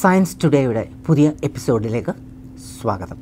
Science ടുഡേയുടെ പുതിയ എപ്പിസോഡിലേക്ക് സ്വാഗതം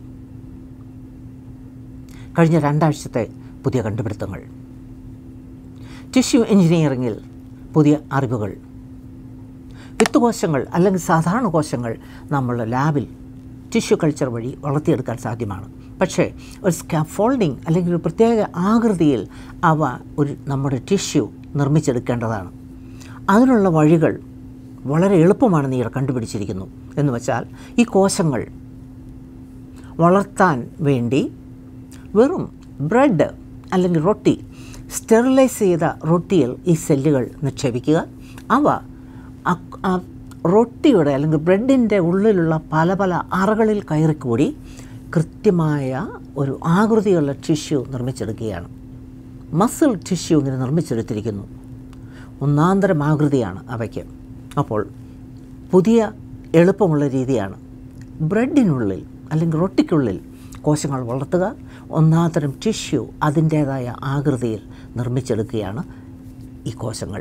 കഴിഞ്ഞ രണ്ടാഴ്ചത്തെ പുതിയ കണ്ടുപിടുത്തങ്ങൾ ടിഷ്യൂ എഞ്ചിനീയറിങ്ങിൽ പുതിയ അറിവുകൾ വിത്തുകോശങ്ങൾ അല്ലെങ്കിൽ സാധാരണ കോശങ്ങൾ നമ്മളുടെ ലാബിൽ ടിഷ്യൂ കൾച്ചർ വഴി വളർത്തിയെടുക്കാൻ സാധ്യമാണ് പക്ഷേ ഒരു സ്കാഫോൾഡിംഗ് അല്ലെങ്കിൽ ഒരു പ്രത്യേക ആകൃതിയിൽ അവ ഒരു നമ്മുടെ ടിഷ്യൂ നിർമ്മിച്ചെടുക്കേണ്ടതാണ് അതിനുള്ള വഴികൾ വളരെ എളുപ്പമാണെന്ന് ഇവർ കണ്ടുപിടിച്ചിരിക്കുന്നു എന്ന് വെച്ചാൽ ഈ കോശങ്ങൾ വളർത്താൻ വേണ്ടി വെറും ബ്രെഡ് അല്ലെങ്കിൽ റൊട്ടി സ്റ്റെറിലൈസ് ചെയ്ത റൊട്ടിയിൽ ഈ സെല്ലുകൾ നിക്ഷേപിക്കുക അവ അ- ആ റൊട്ടിയുടെ അല്ലെങ്കിൽ ബ്രെഡിൻ്റെ ഉള്ളിലുള്ള പല പല അറകളിൽ കയറിക്കൂടി കൃത്യമായ ഒരു ആകൃതിയുള്ള ടിഷ്യൂ നിർമ്മിച്ചെടുക്കുകയാണ് മസിൽ ടിഷ്യൂ ഇങ്ങനെ നിർമ്മിച്ചെടുത്തിരിക്കുന്നു ഒന്നാന്തരം ആകൃതിയാണ് അവയ്ക്ക് അപ്പോൾ പുതിയ എളുപ്പമുള്ള രീതിയാണ് ബ്രെഡിനുള്ളിൽ അല്ലെങ്കിൽ റൊട്ടിക്കുള്ളിൽ കോശങ്ങൾ വളർത്തുക ഒന്നാന്തരം ടിഷ്യൂ അതിൻ്റേതായ ആകൃതിയിൽ നിർമ്മിച്ചെടുക്കുകയാണ് ഈ കോശങ്ങൾ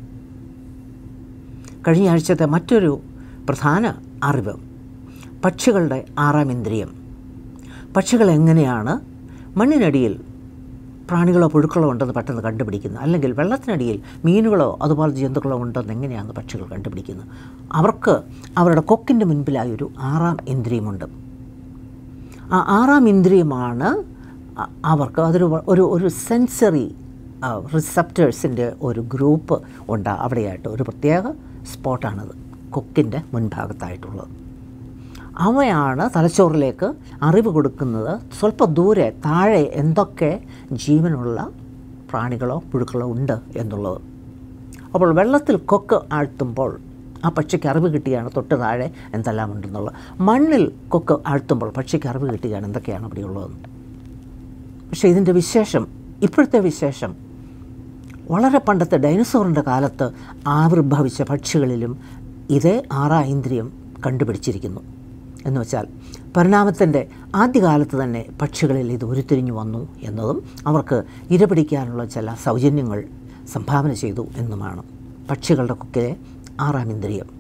കഴിഞ്ഞ ആഴ്ചത്തെ മറ്റൊരു പ്രധാന അറിവ് പക്ഷികളുടെ ആറാം ഇന്ദ്രിയം പക്ഷികൾ എങ്ങനെയാണ് മണ്ണിനടിയിൽ പ്രാണികളോ പുഴുക്കളോ ഉണ്ടെന്ന് പെട്ടെന്ന് കണ്ടുപിടിക്കുന്നത് അല്ലെങ്കിൽ വെള്ളത്തിനടിയിൽ മീനുകളോ അതുപോലെ ജന്തുക്കളോ ഉണ്ടെന്ന് എങ്ങനെയാണ് പക്ഷികൾ കണ്ടുപിടിക്കുന്നത് അവർക്ക് അവരുടെ കൊക്കിൻ്റെ മുൻപിലായി ഒരു ആറാം ഇന്ദ്രിയമുണ്ട് ആ ആറാം ഇന്ദ്രിയമാണ് അ- അവർക്ക് അതൊരു വ- ഒരു ഒരു സെൻസറി റിസപ്റ്റേഴ്സിൻ്റെ ഒരു ഗ്രൂപ്പ് ഉണ്ട് അവിടെയായിട്ട് ഒരു പ്രത്യേക സ്പോട്ടാണത് കൊക്കിൻ്റെ മുൻഭാഗത്തായിട്ടുള്ളത് അവയാണ് തലച്ചോറിലേക്ക് അറിവ് കൊടുക്കുന്നത് സ്വല്പം ദൂരെ താഴെ എന്തൊക്കെ ജീവനുള്ള പ്രാണികളോ പുഴുക്കളോ ഉണ്ട് എന്നുള്ളത് അപ്പോൾ വെള്ളത്തിൽ കൊക്ക് ആഴ്ത്തുമ്പോൾ ആ പക്ഷിക്ക് അറിവ് കിട്ടുകയാണ് തൊട്ട് താഴെ എന്തെല്ലാം ഉണ്ടെന്നുള്ളത് മണ്ണിൽ കൊക്ക് ആഴ്ത്തുമ്പോൾ പക്ഷിക്ക് അറിവ് കിട്ടുകയാണ് എന്തൊക്കെയാണ് അവിടെ ഉള്ളതെന്ന് പക്ഷേ ഇതിൻ്റെ വിശേഷം ഇപ്പോഴത്തെ വിശേഷം വളരെ പണ്ടത്തെ ഡൈനസോറിൻ്റെ കാലത്ത് ആവിർഭവിച്ച പക്ഷികളിലും ഇതേ ആറാം ഇന്ദ്രിയം കണ്ടുപിടിച്ചിരിക്കുന്നു എന്ന് വെച്ചാൽ പരിണാമത്തിൻ്റെ ആദ്യകാലത്ത് തന്നെ പക്ഷികളിൽ ഇത് ഉരുത്തിരിഞ്ഞു വന്നു എന്നതും അവർക്ക് ഇരപിടിക്കാനുള്ള ചില സൗജന്യങ്ങൾ സംഭാവന ചെയ്തു എന്നുമാണ് പക്ഷികളുടെ കൊക്കിലെ ആറാം ഇന്ദ്രിയം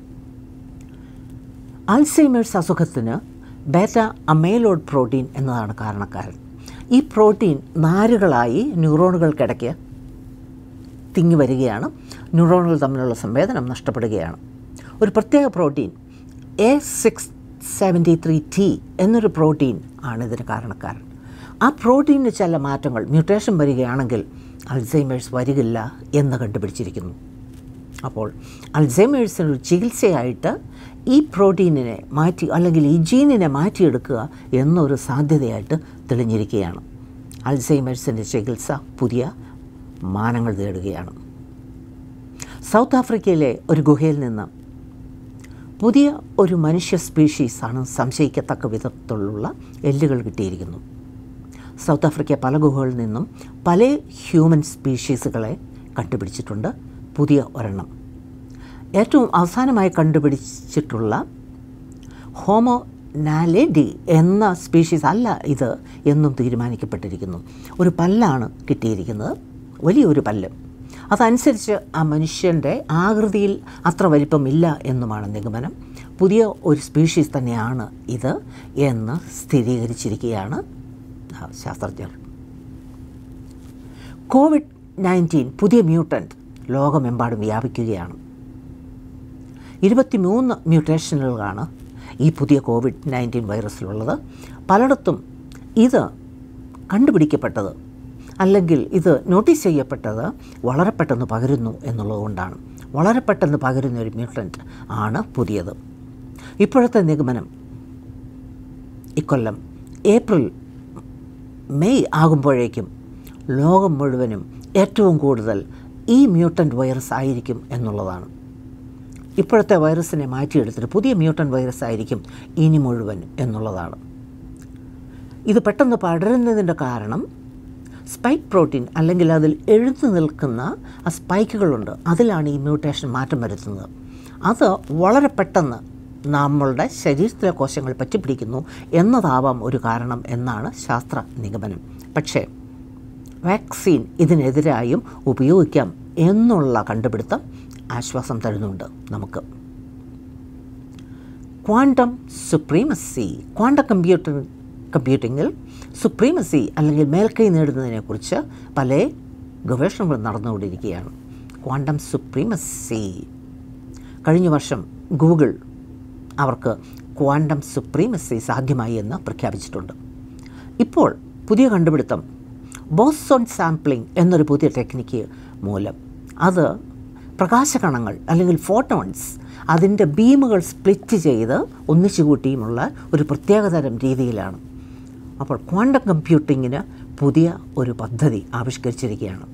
ആൽസൈമേഴ്സ് അസുഖത്തിന് ബേറ്റ അമേലോഡ് പ്രോട്ടീൻ എന്നതാണ് കാരണക്കാരൻ ഈ പ്രോട്ടീൻ നാരുകളായി ന്യൂറോണുകൾക്കിടയ്ക്ക് തിങ്ങി വരികയാണ് ന്യൂറോണുകൾ തമ്മിലുള്ള സംവേദനം നഷ്ടപ്പെടുകയാണ് ഒരു പ്രത്യേക protein A six seventy three T എന്നൊരു പ്രോട്ടീൻ ആണ് ഇതിന് കാരണക്കാരൻ ആ പ്രോട്ടീനിന് ചില മാറ്റങ്ങൾ മ്യൂട്ടേഷൻ വരികയാണെങ്കിൽ അൾസൈമേഴ്സ് വരികില്ല എന്ന് കണ്ടുപിടിച്ചിരിക്കുന്നു അപ്പോൾ അൾസൈമേഴ്സിന് ഒരു ചികിത്സയായിട്ട് ഈ പ്രോട്ടീനിനെ മാറ്റി അല്ലെങ്കിൽ ഈ ജീനിനെ മാറ്റിയെടുക്കുക എന്നൊരു സാധ്യതയായിട്ട് തെളിഞ്ഞിരിക്കുകയാണ് അൾസൈമേഴ്സിൻ്റെ ചികിത്സ പുതിയ മാനങ്ങൾ നേടുകയാണ് സൗത്ത് ആഫ്രിക്കയിലെ ഒരു ഗുഹയിൽ നിന്ന് പുതിയ ഒരു മനുഷ്യ സ്പീഷീസാണ് സംശയിക്കത്തക്ക വിധത്തിലുള്ള എല്ലുകൾ കിട്ടിയിരിക്കുന്നു സൗത്ത് ആഫ്രിക്ക പല ഗുഹകളിൽ നിന്നും പല ഹ്യൂമൻ സ്പീഷീസുകളെ കണ്ടുപിടിച്ചിട്ടുണ്ട് പുതിയ ഒരെണ്ണം ഏറ്റവും അവസാനമായി കണ്ടുപിടിച്ചിട്ടുള്ള ഹോമോ നാലെഡി എന്ന സ്പീഷീസ് അല്ല ഇത് എന്നും തീരുമാനിക്കപ്പെട്ടിരിക്കുന്നു ഒരു പല്ലാണ് കിട്ടിയിരിക്കുന്നത് വലിയൊരു പല്ല് അതനുസരിച്ച് ആ മനുഷ്യൻ്റെ ആകൃതിയിൽ അത്ര വലിപ്പമില്ല എന്നുമാണ് നിഗമനം പുതിയ ഒരു സ്പീഷീസ് തന്നെയാണ് ഇത് എന്ന് സ്ഥിരീകരിച്ചിരിക്കുകയാണ് ആ, ശാസ്ത്രജ്ഞർ കോവിഡ് നയൻറ്റീൻ പുതിയ മ്യൂട്ടൻ്റ് ലോകമെമ്പാടും വ്യാപിക്കുകയാണ് ഇരുപത്തിമൂന്ന് മ്യൂട്ടേഷനുകളാണ് ഈ പുതിയ കോവിഡ് നയൻറ്റീൻ വൈറസിലുള്ളത് പലയിടത്തും ഇത് കണ്ടുപിടിക്കപ്പെട്ടത് അല്ലെങ്കിൽ ഇത് നോട്ടീസ് ചെയ്യപ്പെട്ടത് വളരെ പെട്ടെന്ന് പകരുന്നു എന്നുള്ളതുകൊണ്ടാണ് വളരെ പെട്ടെന്ന് പകരുന്ന ഒരു മ്യൂട്ടൻ്റ് ആണ് പുതിയത് ഇപ്പോഴത്തെ നിഗമനം ഇക്കൊല്ലം ഏപ്രിൽ മെയ് ആകുമ്പോഴേക്കും ലോകം മുഴുവനും ഏറ്റവും കൂടുതൽ ഈ മ്യൂട്ടൻ്റ് വൈറസ് ആയിരിക്കും എന്നുള്ളതാണ് ഇപ്പോഴത്തെ വൈറസിനെ മാറ്റിയെടുത്തിട്ട് പുതിയ മ്യൂട്ടൻ്റ് വൈറസ് ആയിരിക്കും ഇനി മുഴുവൻ എന്നുള്ളതാണ് ഇത് പെട്ടെന്ന് പടരുന്നതിൻ്റെ കാരണം സ്പൈക്ക് പ്രോട്ടീൻ അല്ലെങ്കിൽ അതിൽ എഴുതു നിൽക്കുന്ന ആ സ്പൈക്കുകളുണ്ട് അതിലാണ് ഈ മ്യൂട്ടേഷൻ മാറ്റം വരുത്തുന്നത് അത് വളരെ പെട്ടെന്ന് നമ്മളുടെ ശരീരത്തിലെ കോശങ്ങൾ പറ്റിപ്പിടിക്കുന്നു എന്നതാവാം ഒരു കാരണം എന്നാണ് ശാസ്ത്ര നിഗമനം പക്ഷേ വാക്സിൻ ഇതിനെതിരായും ഉപയോഗിക്കാം എന്നുള്ള കണ്ടുപിടുത്തം ആശ്വാസം തരുന്നുണ്ട് നമുക്ക് ക്വാണ്ടം സുപ്രീമസി ക്വാണ്ടം കമ്പ്യൂട്ടർ കമ്പ്യൂട്ടിങ്ങിൽ സുപ്രീമസി അല്ലെങ്കിൽ മേൽക്കൈ നേടുന്നതിനെക്കുറിച്ച് പല ഗവേഷണങ്ങളും നടന്നുകൊണ്ടിരിക്കുകയാണ് ക്വാണ്ടം സുപ്രീമസി കഴിഞ്ഞ വർഷം ഗൂഗിൾ അവർക്ക് ക്വാണ്ടം സുപ്രീമസി സാധ്യമായി എന്ന് പ്രഖ്യാപിച്ചിട്ടുണ്ട് ഇപ്പോൾ പുതിയ കണ്ടുപിടുത്തം ബോസോൺ സാമ്പിളിംഗ് എന്നൊരു പുതിയ ടെക്നിക്ക് മൂലം അത് പ്രകാശകണങ്ങൾ അല്ലെങ്കിൽ ഫോട്ടോൺസ് അതിൻ്റെ ബീമുകൾ സ്പ്ലിറ്റ് ചെയ്ത് ഒന്നിച്ചു കൂട്ടിയുമുള്ള ഒരു പ്രത്യേകതരം രീതിയിലാണ് അപ്പോൾ ക്വാണ്ടം കമ്പ്യൂട്ടിങ്ങിന് പുതിയ ഒരു പദ്ധതി ആവിഷ്കരിച്ചിരിക്കുകയാണ്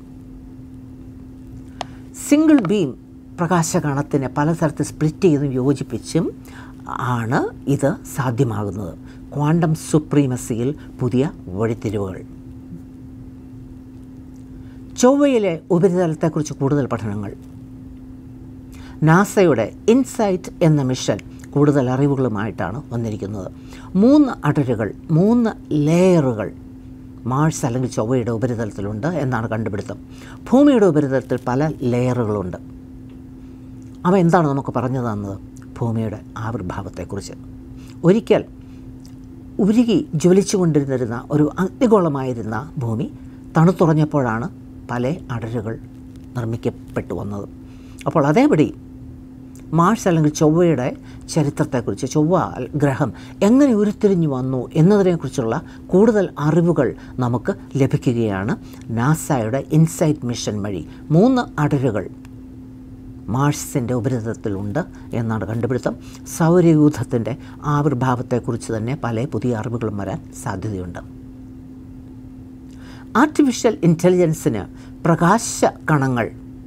സിംഗിൾ ബീം പ്രകാശകണത്തിനെ പലതരത്തിൽ സ്പ്ലിറ്റ് ചെയ്തും യോജിപ്പിച്ചും ആണ് ഇത് സാധ്യമാകുന്നത് ക്വാണ്ടം സുപ്രീമസിയിൽ പുതിയ വഴിത്തിരിവുകൾ ചൊവ്വയിലെ ഉപരിതലത്തെക്കുറിച്ച് കൂടുതൽ പഠനങ്ങൾ നാസയുടെ ഇൻസൈറ്റ് എന്ന മിഷൻ കൂടുതൽ അറിവുകളുമായിട്ടാണ് വന്നിരിക്കുന്നത് മൂന്ന് അടരുകൾ മൂന്ന് ലെയറുകൾ മാഴ്സ് അല്ലെങ്കിൽ ചൊവ്വയുടെ ഉപരിതലത്തിലുണ്ട് എന്നാണ് കണ്ടുപിടുത്തം ഭൂമിയുടെ ഉപരിതലത്തിൽ പല ലെയറുകളുണ്ട് അവ എന്താണ് നമുക്ക് പറഞ്ഞു തന്നത് ഭൂമിയുടെ ആവിർഭാവത്തെക്കുറിച്ച് ഒരിക്കൽ ഉരുകി ജ്വലിച്ചു കൊണ്ടിരുന്നിരുന്ന ഒരു അഗ്നിഗോളമായിരുന്ന ഭൂമി തണുത്തുറഞ്ഞപ്പോഴാണ് പല അടരുകൾ നിർമ്മിക്കപ്പെട്ടു വന്നത് അപ്പോൾ അതേപടി മാർസ് അല്ലെങ്കിൽ ചൊവ്വയുടെ ചരിത്രത്തെക്കുറിച്ച് ചൊവ്വ ഗ്രഹം എങ്ങനെ ഉരുത്തിരിഞ്ഞു വന്നു എന്നതിനെക്കുറിച്ചുള്ള കൂടുതൽ അറിവുകൾ നമുക്ക് ലഭിക്കുകയാണ് നാസയുടെ ഇൻസൈറ്റ് മിഷൻ വഴി മൂന്ന് അടരുകൾ മാർസിൻ്റെ ഉപരിതലത്തിലുണ്ട് എന്നാണ് കണ്ടുപിടുത്തം സൗരയൂഥത്തിൻ്റെ ആവിർഭാവത്തെക്കുറിച്ച് തന്നെ പല പുതിയ അറിവുകളും വരാൻ സാധ്യതയുണ്ട് ആർട്ടിഫിഷ്യൽ ഇൻ്റലിജൻസിന് പ്രകാശ കണങ്ങൾ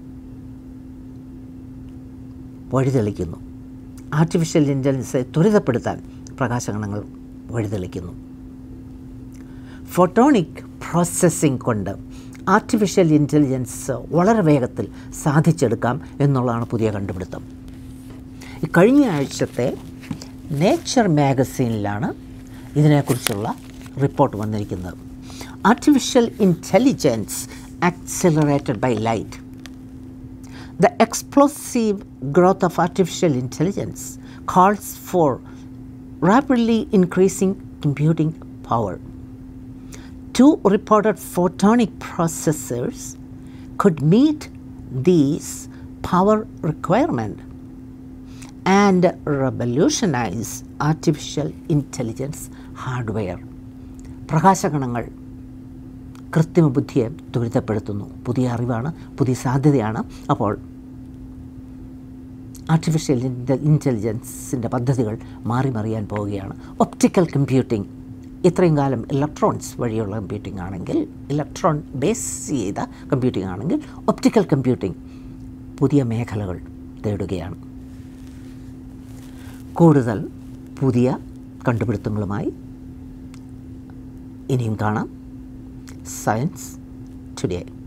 വഴിതെളിക്കുന്നു ആർട്ടിഫിഷ്യൽ ഇൻ്റലിജൻസെ ത്വരിതപ്പെടുത്താൻ പ്രകാശകണങ്ങൾ വഴിതെളിക്കുന്നു ഫോട്ടോണിക് പ്രോസസ്സിംഗ് കൊണ്ട് ആർട്ടിഫിഷ്യൽ ഇൻ്റലിജൻസ് വളരെ വേഗത്തിൽ സാധിച്ചെടുക്കാം എന്നുള്ളതാണ് പുതിയ കണ്ടുപിടുത്തം ഈ കഴിഞ്ഞ ആഴ്ചത്തെ നേച്ചർ മാഗസീനിലാണ് ഇതിനെക്കുറിച്ചുള്ള റിപ്പോർട്ട് വന്നിരിക്കുന്നത് artificial intelligence accelerated by light The explosive growth of artificial intelligence calls for rapidly increasing computing power. Two reported photonic processors could meet these power requirement and revolutionize artificial intelligence hardware. പ്രകാശകണങ്ങൾ കൃത്രിമ ബുദ്ധിയെ ത്വരിതപ്പെടുത്തുന്നു പുതിയ അറിവാണ് പുതിയ സാധ്യതയാണ് അപ്പോൾ artificial ഇൻ്റലിജൻസിൻ്റെ പദ്ധതികൾ മാറി മറിയാൻ പോവുകയാണ് ഒപ്റ്റിക്കൽ കമ്പ്യൂട്ടിംഗ് ഇത്രയും കാലം ഇലക്ട്രോൺസ് വഴിയുള്ള കമ്പ്യൂട്ടിംഗ് ആണെങ്കിൽ ഇലക്ട്രോൺ ബേസ് ചെയ്ത കമ്പ്യൂട്ടിംഗ് ആണെങ്കിൽ ഒപ്റ്റിക്കൽ കമ്പ്യൂട്ടിംഗ് പുതിയ മേഖലകൾ തേടുകയാണ് കൂടുതൽ പുതിയ കണ്ടുപിടുത്തങ്ങളുമായി ഇനിയും കാണാം സയൻസ് ടുഡേ